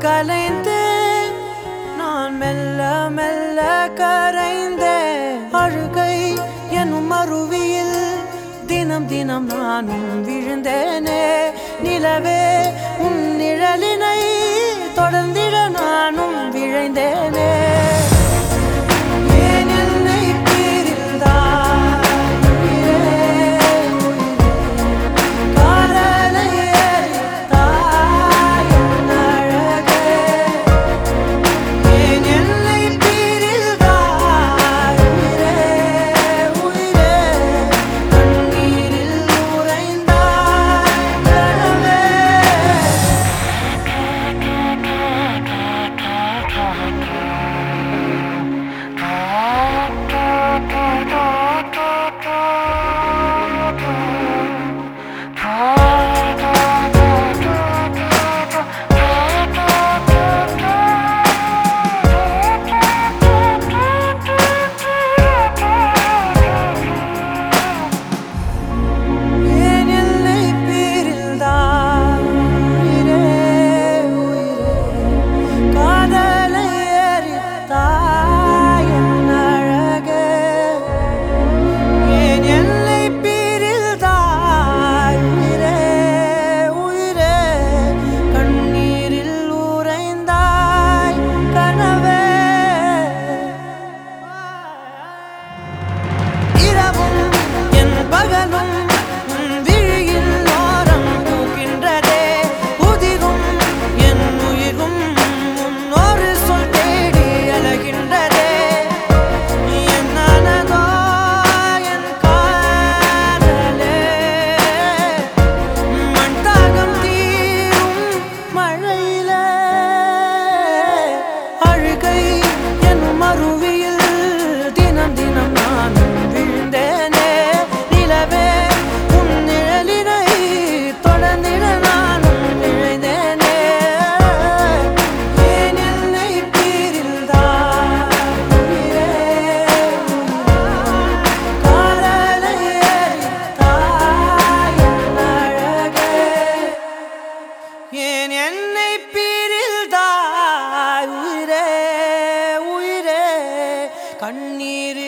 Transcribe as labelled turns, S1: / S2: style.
S1: கலைந்தேன் நான் மெல்ல மெல்ல கரைந்தேன் அழுகை எனும் அருவியில் தினம் தினம் நானும் விழுந்தேனே நிலவே உன் நிழலினை தொடர்ந்திட நானும் விழைந்தேனே ஏன் என்னை பிரிந்தாய் உயிரே, காதலை எரித்தாய் என் அழகே. ஏன் என்னை பிரிந்தாய் உயிரே, உயிரே, கண்ணீரில் உறைந்தாய் கனவே. ஏன் என்னை பிரிந்தாய் உயிரே, உயிரே, காதலை எரித்தாய் என் அழகே. ஏன் என்னை பிரிந்தாய் உயிரே, உயிரே, கண்ணீரில் உறைந்தாய் கனவே இரவும் என் பகலும் உன் விழியில் ஓரம் பூக்கின்றதே உதிரும் என் உயிரும் உன் ஒரு சொல் தேடி அழகின்றதே என்னானதோ என் காதலே மண் தாகம் தீரும் மழையிலே அழுகை எனும் அருவியில் தினம் தினம் நானும் விழுந்தேனே நிலவே உன் நிழலினை தொடர்ந்திட நானும் விழுந்தேனே ஏன் என்னை பிரிந்தாய் உயிரே, காதலை எரித்தாய் என் அழகே. ஏன் என்னை பிரிந்தாய் உயிரே உயிரே கண்ணீரில்